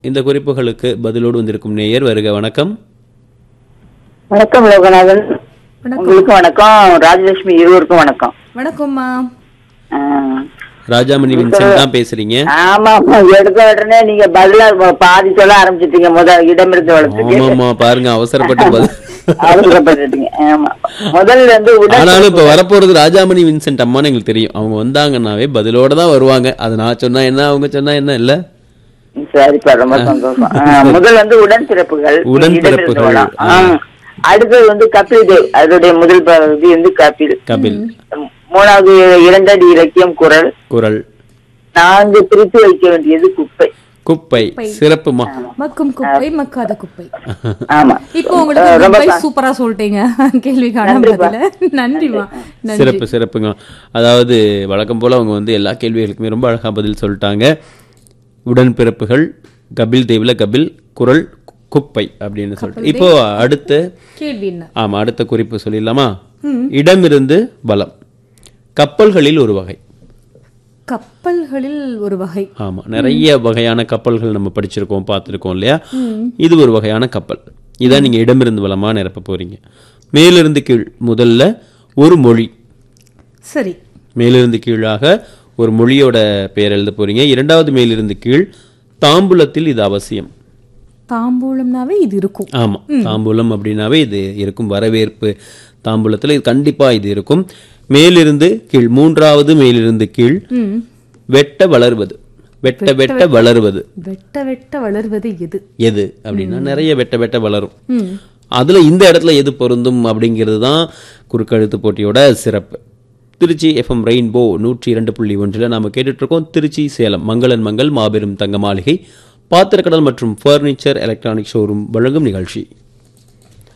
இந்த குறிப்புகளுக்கு பதிலோடு வந்திருக்கும் நேயர் வருக வணக்கம் வணக்கம் லோகநாதன் வணக்கம் உங்களுக்கு வணக்கம் ராஜலட்சுமி இருவருக்கும் வணக்கம் வணக்கம்மா ஆ, ராஜாமணி வின்சென்ட் தான் பேசுறீங்க ஆமா ஆமா எடுத்த உடனே நீங்க பதிலா ப- பாதி சொல்ல ஆரம்பிச்சிட்டீங்க முதல் இடமிருந்து வளர்த்துக்கு ஆமாமா பாருங்க அவசரப்பட்டு பதில் அவசரப்பட்டுட்டீங்க ஆமா முதல்ல இருந்து உடல் ஆனாலும் இப்ப வரப்போறது ராஜாமணி வின்சென்ட் அம்மான்னு எங்களுக்கு தெரியும் அவங்க வந்தாங்கன்னாவே பதிலோட தான் வருவாங்க அது நான் சொன்னா என்ன அவங்க சொன்னா என்ன இல்ல சரிப்பா ரொம்ப சந்தோஷம் ஆ, முதல் வந்து உடன் பிறப்புகள் உடன்பிறப்புகள். இடமிருந்து வளம். ஆ. அடுத்தது வந்து கபில் தேவ் அதோடைய முதல் பகுதி வந்து கபில் கபில் மூணாவது இரண்டடி இலக்கியம் குரல் குரல் நான்கு பிரித்து வைக்க வேண்டியது குப்பை குப்பை சிறப்புமா மக்கும் குப்பை மக்காத குப்பை ஆமா இப்போ உங்களுக்கு ரொம்ப குப்பை சூப்பரா சொல்லிட்டீங்க கேள்விக்கான பதில நன்றிமா நன்றி சிறப்பு சிறப்புங்க அதாவது வழக்கம் போல அவங்க வந்து எல்லா கேள்விகளுக்குமே ரொம்ப அழகா பதில் சொல்லிட்டாங்க உடன்பிறப்புகள் கபில் தேவில கபில் குரல் குப்பை அப்படின்னு சொல்லிட்டு இப்போ அடுத்து கேள்வி என்ன ஆமா அடுத்த குறிப்பு சொல்லிடலாமா இடமிருந்து பலம் கப்பல்களில் ஒரு வகை கப்பல்களில் ஒரு வகை ஆமா நிறைய வகையான கப்பல்கள் நம்ம படிச்சிருக்கோம் பார்த்துருக்கோம் இல்லையா இது ஒரு வகையான கப்பல் இதான் நீங்க இடமிருந்து பலமா நிரப்ப போறீங்க மேலிருந்து கீழ் முதல்ல ஒரு மொழி சரி மேலிருந்து கீழாக ஒரு மொழியோட பெயர் எழுத போறீங்க இரண்டாவது மேலிருந்து கீழ் தாம்பூலத்தில் இது அவசியம் தாம்பூலம்னாவே இது இருக்கும் ஆமா தாம்பூலம் அப்படின்னாவே இது இருக்கும் வரவேற்பு தாம்பூலத்துல இது கண்டிப்பா இது இருக்கும் மேலிருந்து கீழ் மூன்றாவது மேலிருந்து கீழ் ம். வெட்ட வளர்வது வெட்ட வெட்ட வளருவது வெட்ட வெட்ட வளர்வது எது எது அப்படின்னா நிறைய வெட்ட வெட்ட வளரும் ம். அதுல இந்த இடத்துல எது பொருந்தும் அப்படிங்கிறது தான் குறுக்கெழுத்து போட்டியோட சிறப்பு திருச்சி எஃப்எம் ரெயின்போ நூற்றி இரண்டு புள்ளி ஒன்றில் நாம கேட்டுட்டு இருக்கோம் திருச்சி சேலம் மங்களன் மங்கள் மாபெரும் தங்க மாளிகை பாத்திரக்கடல் மற்றும் ஃபர்னிச்சர் எலக்ட்ரானிக் ஷோரூம் வழங்கும் நிகழ்ச்சி